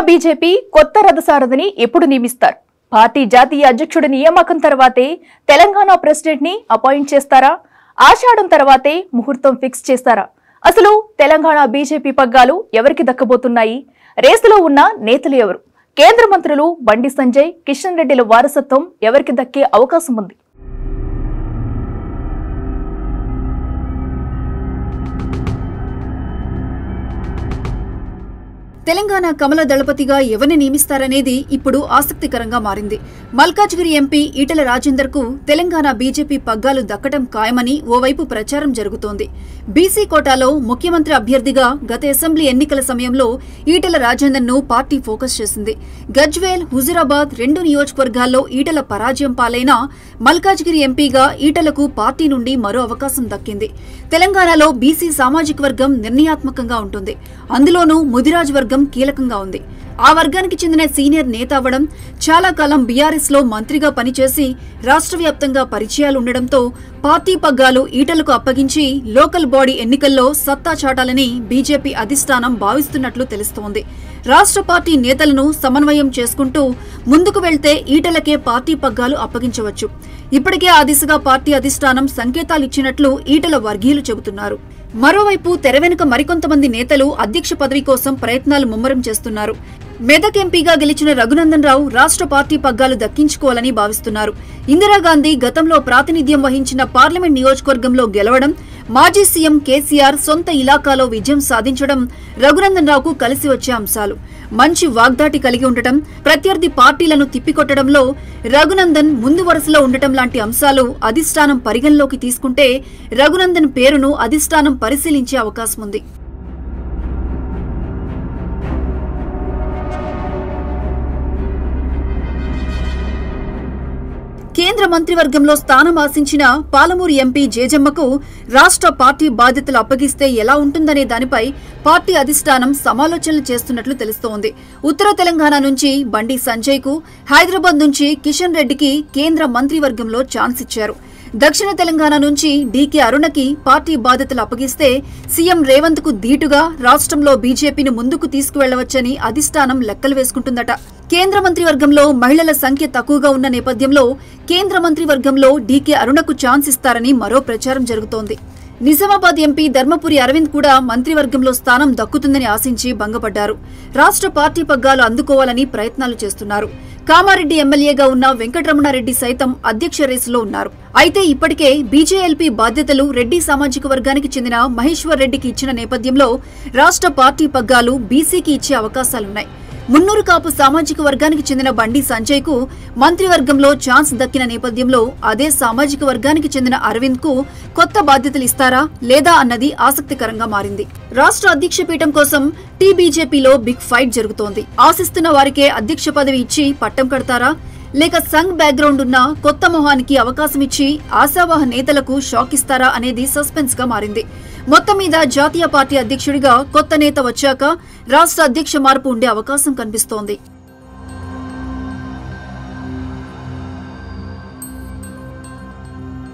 BJP కొత్త రథసారథిని ఎప్పుడు నియమిస్తారు పార్టీ జాతీయ అధ్యక్షుడి నియామకం తర్వాతే తెలంగాణ ప్రెసిడెంట్ ని అపాయింట్ చేస్తారా ఆషాఢం తర్వాతే ముహూర్తం ఫిక్స్ చేస్తారా అసలు తెలంగాణ బీజేపీ పగ్గాలు ఎవరికి దక్కబోతున్నాయి రేసులో ఉన్న నేతలు ఎవరు కేంద్ర మంత్రులు బండి సంజయ్ కిషన్ రెడ్డిల వారసత్వం ఎవరికి దక్కే అవకాశం ఉంది తెలంగాణ కమల దళపతిగా ఎవరిని నియమిస్తారనేది ఇప్పుడు ఆసక్తికరంగా మారింది మల్కాజ్గిరి ఎంపీ ఈటల రాజేందర్ కు తెలంగాణ బీజేపీ పగ్గాలు దక్కటం ఖాయమని ఓవైపు ప్రచారం జరుగుతోంది బీసీ కోటాలో ముఖ్యమంత్రి అభ్యర్థిగా గత అసెంబ్లీ ఎన్నికల సమయంలో ఈటల రాజేందర్ ను పార్టీ ఫోకస్ చేసింది గజ్వేల్ హుజురాబాద్ రెండు నియోజకవర్గాల్లో ఈటల పరాజయం పాలైనా మల్కాజ్గిరి ఎంపీగా ఈటలకు పార్టీ నుండి మరో అవకాశం దక్కింది తెలంగాణలో బీసీ సామాజిక వర్గం నిర్ణయాత్మకంగా ఉంటుంది అందులోనూ ముదిరాజ్ వర్గం కీలకంగా ఉంది ఆ వర్గానికి చెందిన సీనియర్ నేత అవ్వడం చాలా కాలం బీఆర్ఎస్ లో మంత్రిగా పనిచేసి రాష్ట్ర వ్యాప్తంగా పరిచయాలుండడంతో పార్టీ పగ్గాలు ఈటలకు అప్పగించి లోకల్ బాడీ ఎన్నికల్లో సత్తా చాటాలని బీజేపీ అధిష్టానం భావిస్తున్నట్లు తెలుస్తోంది రాష్ట్ర పార్టీ నేతలను సమన్వయం చేసుకుంటూ ముందుకు వెళ్తే ఈటలకే పార్టీ పగ్గాలు అప్పగించవచ్చు ఇప్పటికే ఆ దిశగా పార్టీ అధిష్టానం సంకేతాలిచ్చినట్లు ఈటల వర్గీయులు చెబుతున్నారు మరోవైపు తెర వెనుక మరికొంతమంది నేతలు అధ్యక్ష పదవి కోసం ప్రయత్నాలు ముమ్మరం చేస్తున్నారు మెదక్ ఎంపీగా గెలిచిన రఘునందన్ రావు రాష్ట్ర పార్టీ పగ్గాలు దక్కించుకోవాలని భావిస్తున్నారు ఇందిరాగాంధీ గతంలో ప్రాతినిధ్యం వహించిన పార్లమెంట్ నియోజకవర్గంలో గెలవడం మాజీ సీఎం కేసీఆర్ సొంత ఇలాకాలో విజయం సాధించడం రఘునందన్ రావుకు కలిసి వచ్చే అంశాలు మంచి వాగ్దాటి కలిగి ఉండటం ప్రత్యర్థి పార్టీలను తిప్పికొట్టడంలో రఘునందన్ ముందు వరుసలో ఉండటం లాంటి అంశాలు అధిష్టానం పరిగణలోకి తీసుకుంటే రఘునందన్ పేరును అధిష్టానం పరిశీలించే అవకాశం ఉంది కేంద్ర మంత్రివర్గంలో స్థానం ఆశించిన పాలమూరు ఎంపీ జేజమ్మకు రాష్ట్ర పార్టీ బాధ్యతలు అప్పగిస్తే ఎలా ఉంటుందనే దానిపై పార్టీ అధిష్టానం సమాలోచనలు చేస్తున్నట్లు తెలుస్తోంది ఉత్తర తెలంగాణ నుంచి బండి సంజయ్ కు హైదరాబాద్ నుంచి కిషన్ రెడ్డికి కేంద్ర మంత్రివర్గంలో ఛాన్స్ ఇచ్చారు దక్షిణ తెలంగాణ నుంచి డీకే అరుణకి పార్టీ బాధ్యతలు అప్పగిస్తే సీఎం రేవంత్ కు ధీటుగా రాష్ట్రంలో బీజేపీని ముందుకు తీసుకువెళ్లవచ్చని అధిష్టానం లెక్కలు వేసుకుంటుందట కేంద్ర మంత్రివర్గంలో మహిళల సంఖ్య తక్కువగా ఉన్న నేపథ్యంలో కేంద్ర మంత్రివర్గంలో డీకే అరుణకు ఛాన్స్ ఇస్తారని మరో ప్రచారం జరుగుతోంది నిజామాబాద్ ఎంపీ ధర్మపురి అరవింద్ కూడా మంత్రివర్గంలో స్థానం దక్కుతుందని ఆశించి భంగపడ్డారు రాష్ట్ర పార్టీ పగ్గాలు అందుకోవాలని ప్రయత్నాలు చేస్తున్నారు కామారెడ్డి ఎమ్మెల్యేగా ఉన్న వెంకటరమణారెడ్డి సైతం అధ్యక్ష రేసులో ఉన్నారు అయితే ఇప్పటికే బీజేఎల్పీ బాధ్యతలు రెడ్డి సామాజిక వర్గానికి చెందిన మహేశ్వర్ రెడ్డికి ఇచ్చిన నేపథ్యంలో రాష్ట్ర పార్టీ పగ్గాలు బీసీకి ఇచ్చే అవకాశాలున్నాయి మున్నూరు కాపు సామాజిక వర్గానికి చెందిన బండి సంజయ్ కు మంత్రివర్గంలో ఛాన్స్ దక్కిన నేపథ్యంలో అదే సామాజిక వర్గానికి చెందిన అరవింద్ కు కొత్త బాధ్యతలు ఇస్తారా లేదా అన్నది ఆసక్తికరంగా మారింది రాష్ట్ర అధ్యక్ష పీఠం కోసం టీబీజేపీలో బిగ్ ఫైట్ జరుగుతోంది ఆశిస్తున్న వారికే అధ్యక్ష పదవి ఇచ్చి పట్టం కడతారా లేక సంఘ్ బ్యాక్గ్రౌండ్ ఉన్న కొత్త మొహానికి అవకాశం ఇచ్చి ఆశావాహ నేతలకు షాక్ ఇస్తారా అనేది సస్పెన్స్ గా మారింది మొత్తం మీద జాతీయ పార్టీ అధ్యక్షుడిగా కొత్త నేత వచ్చాక రాష్ట్ర అధ్యక్ష మార్పు ఉండే అవకాశం కనిపిస్తోంది